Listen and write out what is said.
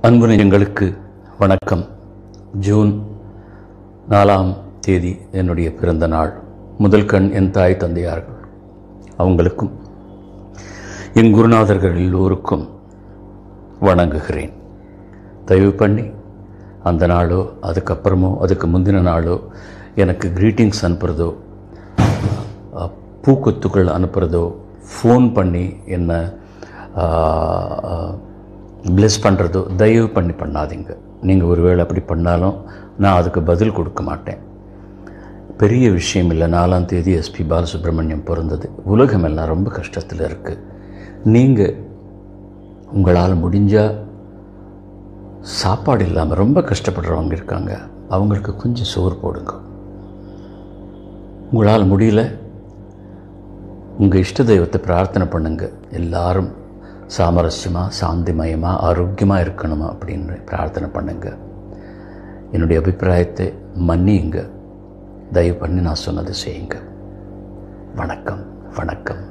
அன்பு நெஞ்சங்களுக்கு வணக்கம் ஜூன் நாலாம் தேதி என்னுடைய பிறந்த நாள் முதல் கண் என் தாய் தந்தையார்கள் அவங்களுக்கும் என் குருநாதர்கள் எல்லோருக்கும் வணங்குகிறேன் தயவு பண்ணி அந்த நாளோ அதுக்கப்புறமோ அதுக்கு முந்தின நாளோ எனக்கு க்ரீட்டிங்ஸ் அனுப்புகிறதோ அஹ், பூக்கொத்துக்கள் அனுப்புகிறதோ ஃபோன் பண்ணி என்ன ப்ளெஸ் பண்ணுறதோ தயவு பண்ணி பண்ணாதீங்க நீங்கள் ஒருவேளை அப்படி பண்ணாலும் நான் அதுக்கு பதில் கொடுக்க மாட்டேன் பெரிய விஷயம் இல்லை நாலாம் தேதி எஸ்பி பாலசுப்ரமணியம் பிறந்தது உலகம் எல்லாம் ரொம்ப கஷ்டத்தில் இருக்குது நீங்கள் உங்களால் முடிஞ்சால் சாப்பாடு இல்லாமல் ரொம்ப கஷ்டப்படுறவங்க இருக்காங்க அவங்களுக்கு கொஞ்சம் சோறு போடுங்க உங்களால் முடியல உங்கள் இஷ்ட தெய்வத்தை பிரார்த்தனை பண்ணுங்க எல்லாரும் சாமரஸ்யமாக சாந்திமயமாக ஆரோக்கியமாக இருக்கணுமா அப்படின்னு பிரார்த்தனை பண்ணுங்க என்னுடைய அபிப்பிராயத்தை மன்னியுங்க தயவு பண்ணி நான் சொன்னதை செய்யுங்க வணக்கம் வணக்கம்